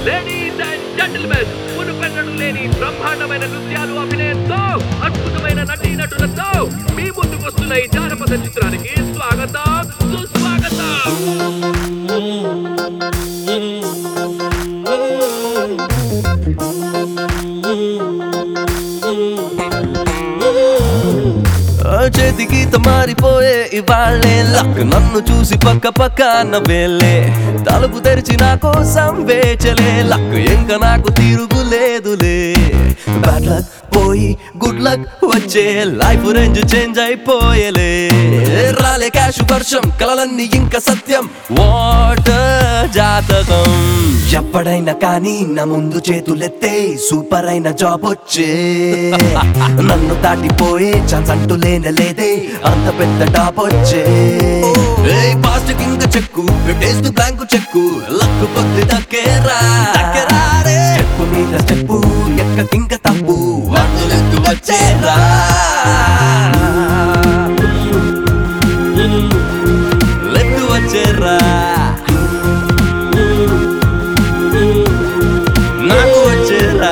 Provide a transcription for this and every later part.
Ladies and gentlemen మునుపెన్నడు లేని బ్రహ్మాండమైన నృత్యాలు అభినయంతో అద్భుతమైన నటీ నటులతో మీ ముందుకు వస్తున్న ఈ జానపద చిత్రానికి స్వాగతం సుస్వాగతం ఆ చేతి గీత మారిపోయే ఇవాళ్ళే లక్ నన్ను చూసి పక్క పక్క నవ్వేలే తలుపు తెరిచి నా కోసం వేచలే లక్ ఇంకా నాకు తిరుగులేదులే బ్యాడ్ లక్ పోయి గుడ్ లక్ వచ్చే లైఫ్ రేంజ్ చేంజ్ అయిపోయేలే రాలే క్యాష్ వర్షం కలలన్నీ ఇంకా సత్యం వాటర్ జాతకం ఎప్పుడైనా కానీ నా ముందు చేతులెత్తే సూపర్ అయిన జాబ్ వచ్చే నన్ను దాటిపోయే ఛాన్స్ అంటూ లేనే లేదే అంత పెద్ద టాప్ వచ్చే పాస్ట్ కింద cheque taste blank cheque luck కొద్ది దక్కేరా స్టెప్పు మీద స్టెప్పు ఎక్క కింక తప్పు అడుగులెత్తు వచ్చేరా లెక్కు వచ్చేరా నాకు వచ్చేరా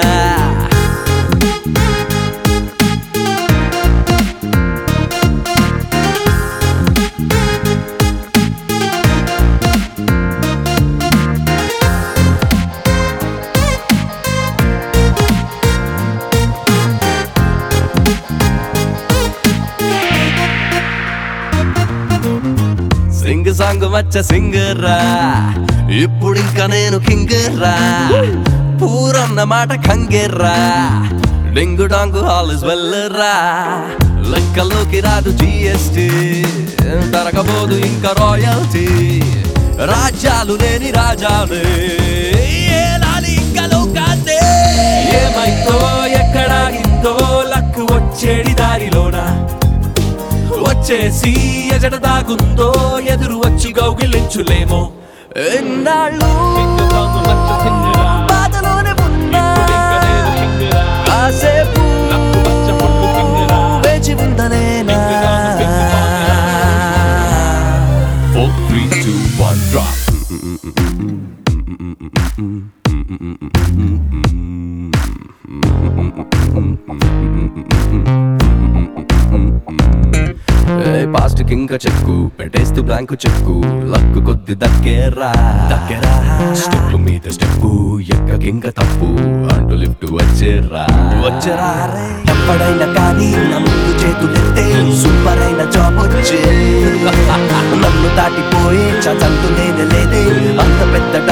సింగ్ సాంగ్ వచ్చ సింగరా ఇప్పుడు ఇంకా నేను కింగరా పూరన్న మాట కంగెర్రా డింగు డాంగు హాల్ ఇస్ వెల్లరా లెక్కలోకి రాదు జిఎస్టి తరగబోదు ఇంకా రాయల్టీ రాజ్యాలు లేని రాజాలే ఏలాలి ఇంకా లోకాన్నే. ఏమైందో ఎక్కడాగిందో లక్కు వచ్చేడి దారిలోన వచ్చేసి ఎజట దాగుందో ఎదురు వచ్చి గౌగిలించులేమో ఎన్నాళ్ళు బాధలోనే ఉన్నా కాసేపు వేచి ఉండలేనా Four, three, two, one, drop. Past కింక చెక్కు పెట్టేస్తూ బ్లాంక్ చెక్కు లక్కు కొద్ది దక్కేరా దక్కేరా స్టెప్ మీద స్టెప్ ఎక్క కింక తప్పు అంటూ లిఫ్ట్ వచ్చేరా వచ్చేరా ఎప్పుడైనా కానీ నా ముందు చేతులెత్తే సూపర్ అయిన జాబ్ వచ్చే నన్ను దాటిపోయే చంతు లేనే లేదే అంత పెద్ద